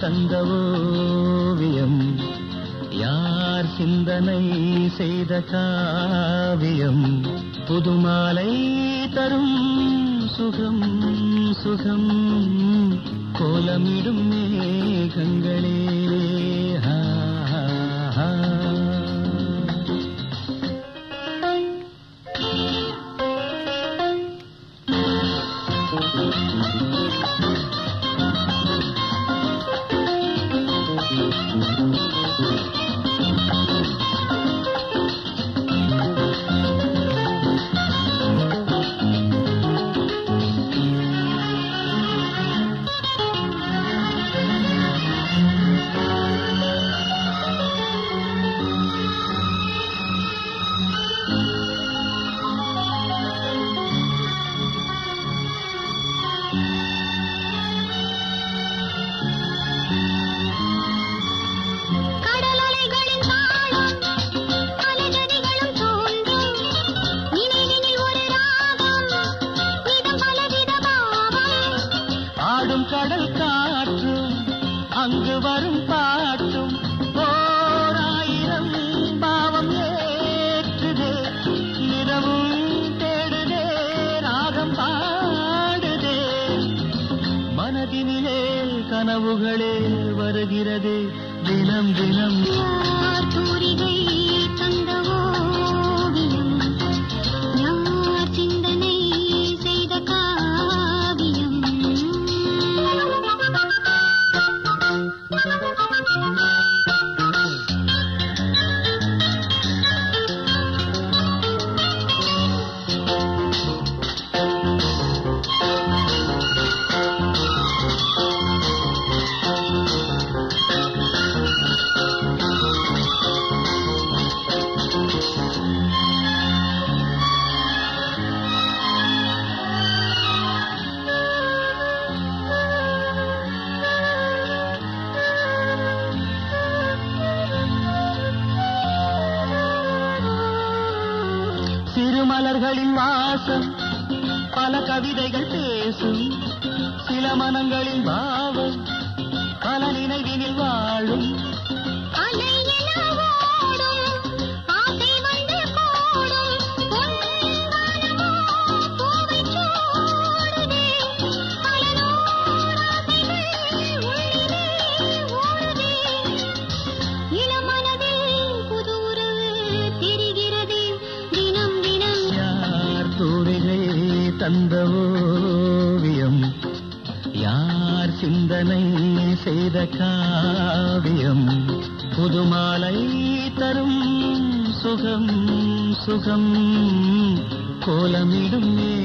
தந்த ஓவியம் யார் சிந்தனை செய்த காவியம் புதுமாலை தரும் சுகம் சுகம் கோலமிடும் மேகங்களே ஆ, ஆ, ஆ. கடலலைகளின் தாளம் அலைநதிகளும் தோன்றும் நினைவினில் ஒரு ராகம் இதம் பலவித பாவம் ஆடும் கடல் காற்றும் அங்கு வரும் பாட்டும் ஓராயிரம் பாவம் ஏற்றுதே நிறமும் தேடுதே ராகம் பாடுதே மனதினிலே கனவுகளே வருகிறதே தினம் தினம் யார் தூரிகை தந்த ஓவியம் யார் சிந்தனை செய்த காவியம் சிறுமலர்களின் வாசம் பல கவிதைகள் பேசும் சில மனங்களின் பாவம் பல நினைவினில் வாழும் அலை என ஓடும் ஆசை வந்து கூடும் பொன்வானமோ பூவைச் சூடுதே பல நூறாசைகள் உள்ளிலே ஓடுதே இளமனதில் புது உறவு தெரிகிறதே தினம் தினம் யார் தூரிகை தந்த ஓவியம் யார் சிந்தனை செய்த காவியம் புதுமாலை தரும் சுகம் சுகம் கோலமிடும்